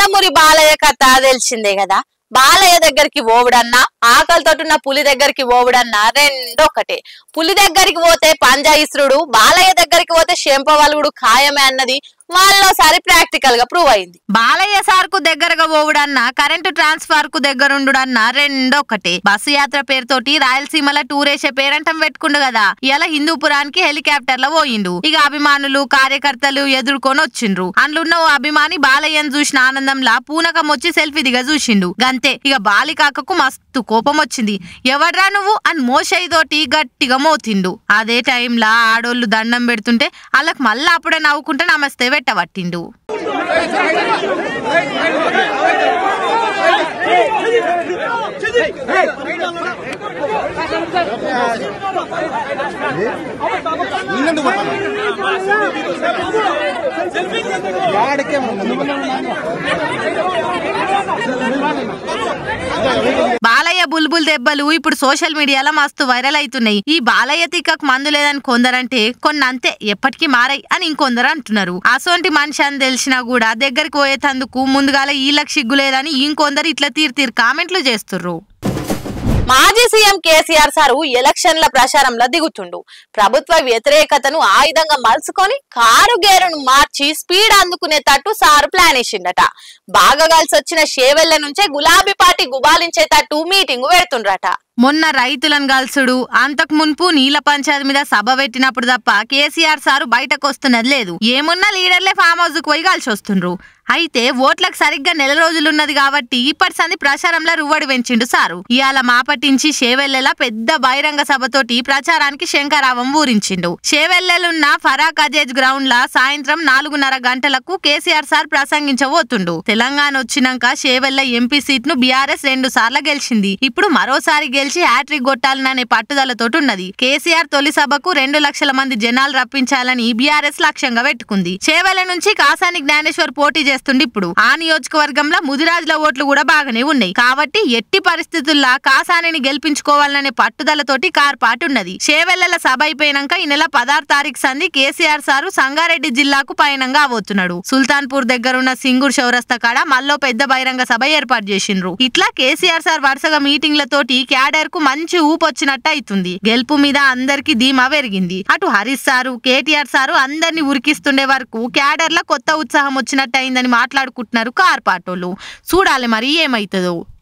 నందమూరి బాలయ్య కథ తెలిసిందే కదా బాలయ్య దగ్గరికి ఓవుడన్నా ఆకలితోటున్న పులి దగ్గరికి ఓవుడన్నా రెండొకటే పులి దగ్గరికి పోతే పంజా ఇసురుడు బాలయ్య దగ్గరికి పోతే శంపవలుగుడు ఖాయమే అన్నది వాళ్ళోసారి ప్రాక్టికల్ గా ప్రూవ్ అయింది బాలయ్య సార్ కు దగ్గరగా పోవుడన్నా కరెంటు ట్రాన్స్ఫార్ కు దగ్గరుండుడన్నా రెండొకటే బస్సు యాత్ర పేరుతోటి రాయలసీమల టూర్ వేసే పేరంటం పెట్టుకుండు కదా ఇలా హిందూపురానికి హెలికాప్టర్ లో పోయిండు ఇక అభిమానులు కార్యకర్తలు ఎదుర్కొని వచ్చిండ్రు అందులో ఓ అభిమాని బాలయ్యను చూసిన ఆనందంలా పూనకం వచ్చి సెల్ఫీ దిగ చూసిండు గంతే ఇక బాలికాకకు మస్తు కోపం వచ్చింది ఎవడ్రా నువ్వు అని మోషైతోటి గట్టిగా మోతిండు అదే టైంలా ఆడోళ్ళు దండం పెడుతుంటే వాళ్ళకి మళ్ళా అప్పుడే నవ్వుకుంటే నమస్తే పెట్టబట్టిండు బాలయ్య బుల్బుల్ దెబ్బలు ఇప్పుడు సోషల్ మీడియాలో మస్తు వైరల్ అవుతున్నాయి ఈ బాలయ్య తిక్కకు మందు లేదని కొందరంటే కొన్ని అంతే ఎప్పటికీ మారాయి అని ఇంకొందరు అంటున్నారు అసోంటి మనిషి అని తెలిసినా కూడా దగ్గరికి పోయేటందుకు ముందుగాల ఈళ్ళకి సిగ్గు లేదని ఇంకొందరు ఇట్లా తీరు తీరు కామెంట్లు చేస్తుర్రు మాజీ సీఎం కేసీఆర్ సారు ఎలక్షన్ల ప్రచారంలో దిగుతుండు ప్రభుత్వ వ్యతిరేకతను ఆయుధంగా మలుచుకొని కారు గేరును మార్చి స్పీడ్ అందుకునేటట్టు సారు ప్లాన్ వేసిండట బాగా కలిసి వచ్చిన షేవెళ్ల నుంచే గులాబీ పార్టీ గుబాలించేటట్టు మీటింగ్ పెడుతుండ్రట మొన్న రైతులను కలుసుడు అంతకు మున్పు నీళ్ల పంచాయతీ మీద సభ పెట్టినప్పుడు తప్ప కేసీఆర్ సారు బయటకు వస్తున్నది లేదు ఏమున్నా లీడర్లే ఫామ్ హౌస్ కు పోయి కలిసి వస్తుండ్రు అయితే ఓట్లకు సరిగ్గా నెల రోజులున్నది కాబట్టి ఇప్పటి సంది ప్రచారంలో రువ్వడి పెంచిండు సారు ఇవాళ మాపట్టించి షేవెల్లెల పెద్ద బహిరంగ సభతోటి ప్రచారానికి శంకరావం ఊరించిండు షేవెల్లెలున్న ఫరాక్ అజేజ్ గ్రౌండ్ లా సాయంత్రం నాలుగున్నర గంటలకు కేసీఆర్ సార్ ప్రసంగించబోతుండు తెలంగాణ వచ్చినాక షేవెల్ల ఎంపీ సీట్ ను బీఆర్ఎస్ రెండు సార్లు గెలిచింది ఇప్పుడు మరోసారి గెలిచి హ్యాట్రిక్ కొట్టాలనే పట్టుదలతోటి ఉన్నది కేసీఆర్ తొలి సభకు రెండు లక్షల మంది జనాలు రప్పించాలని బీఆర్ఎస్ లక్ష్యంగా పెట్టుకుంది చేవెల నుంచి కాసాని జ్ఞానేశ్వర్ పోటీ చేస్తుండే ఇప్పుడు ఆ నియోజకవర్గంలో ముదిరాజుల ఓట్లు కూడా బాగానే ఉన్నాయి కాబట్టి ఎట్టి పరిస్థితుల్లో కాసానిని గెలిపించుకోవాలనే పట్టుదలతోటి కార్పాటు ఉన్నది చేవెళ్ల సభ అయిపోయినాక ఈ నెల పదహారు తారీఖు సంది కేసీఆర్ సారు సంగారెడ్డి జిల్లాకు పయనంగా అవోతున్నాడు సుల్తాన్పూర్ దగ్గర ఉన్న సింగూర్ చౌరస్తా కాడ మల్లో పెద్ద బహిరంగ సభ ఏర్పాటు చేసిండ్రు ఇట్లా కేసీఆర్ సార్ వరుసగా మీటింగ్లతోటి క్యాడర్ కు మంచి ఊపు వచ్చినట్టు అవుతుంది గెలుపు మీద అందరికి ధీమా పెరిగింది అటు హరీష్ సారు కేటీఆర్ సారు అందరిని ఉరికిస్తుండే వరకు క్యాడర్ లో కొత్త ఉత్సాహం వచ్చినట్టు అయిందని మాట్లాడుకుంటున్నారు కార్పాటోళ్ళు చూడాలి మరి ఏమైతుందో